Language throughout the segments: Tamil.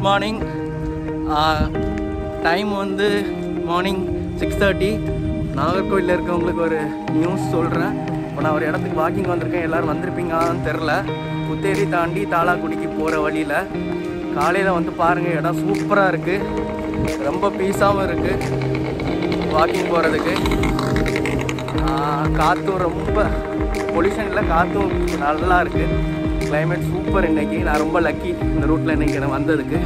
மார்னிங் டைம் வந்து மார்னிங் சிக்ஸ் தேர்ட்டி நாகர்கோவிலில் இருக்கவங்களுக்கு ஒரு நியூஸ் சொல்கிறேன் இப்போ நான் ஒரு இடத்துக்கு வாக்கிங் வந்திருக்கேன் எல்லோரும் வந்திருப்பீங்களான்னு தெரில புத்தேரி தாண்டி தாளாக்குடிக்கு போகிற வழியில் காலையில் வந்து பாருங்கள் இடம் சூப்பராக இருக்குது ரொம்ப பீஸாகவும் இருக்குது வாக்கிங் போகிறதுக்கு காற்றும் ரொம்ப பொல்யூஷனில் காற்றும் நல்லா இருக்குது கிளைமேட் சூப்பர் இன்னைக்கு நான் ரொம்ப லக்கி இந்த ரூட்டில் இன்னைக்கு நான் வந்ததுக்கு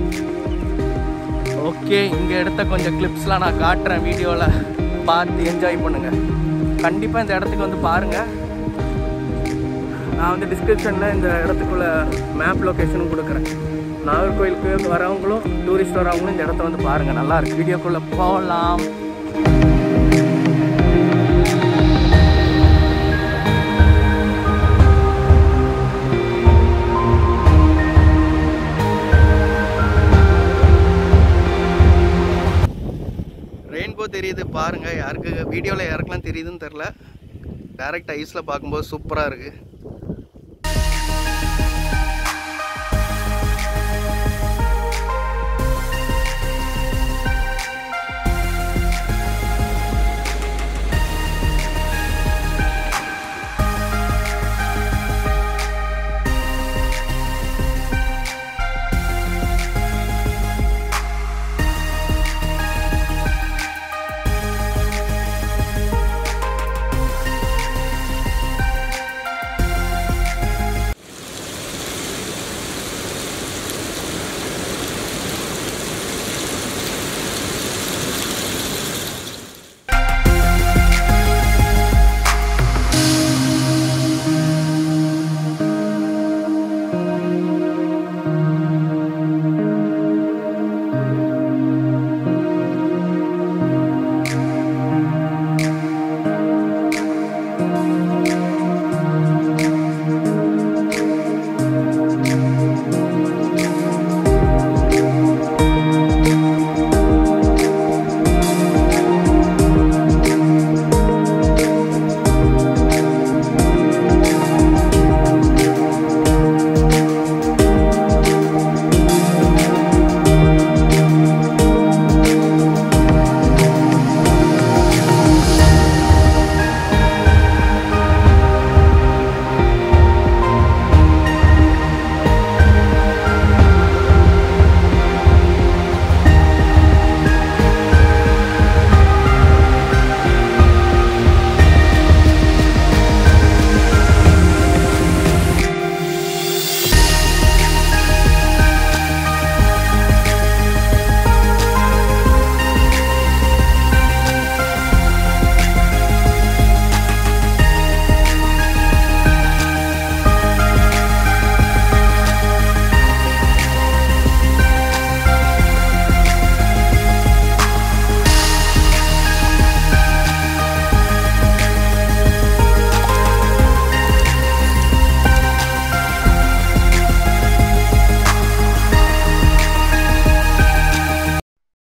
ஓகே இங்கே எடுத்த கொஞ்சம் கிளிப்ஸ்லாம் நான் காட்டுறேன் வீடியோவில் பார்த்து என்ஜாய் பண்ணுங்கள் கண்டிப்பாக இந்த இடத்துக்கு வந்து பாருங்கள் நான் வந்து டிஸ்கிரிப்ஷனில் இந்த இடத்துக்குள்ள மேப் லொக்கேஷனும் கொடுக்குறேன் நாகர்கோயிலுக்கு வரவங்களும் டூரிஸ்ட் வரவங்களும் இந்த இடத்த வந்து பாருங்கள் நல்லா இருக்கு வீடியோக்குள்ளே போகலாம் ரெயின்போ தெரியுது பாருங்க யாருக்கு வீடியோவில் யாருக்கெல்லாம் தெரியுதுன்னு தெரில டைரக்ட் ஐஸில் பார்க்கும்போது சூப்பராக இருக்குது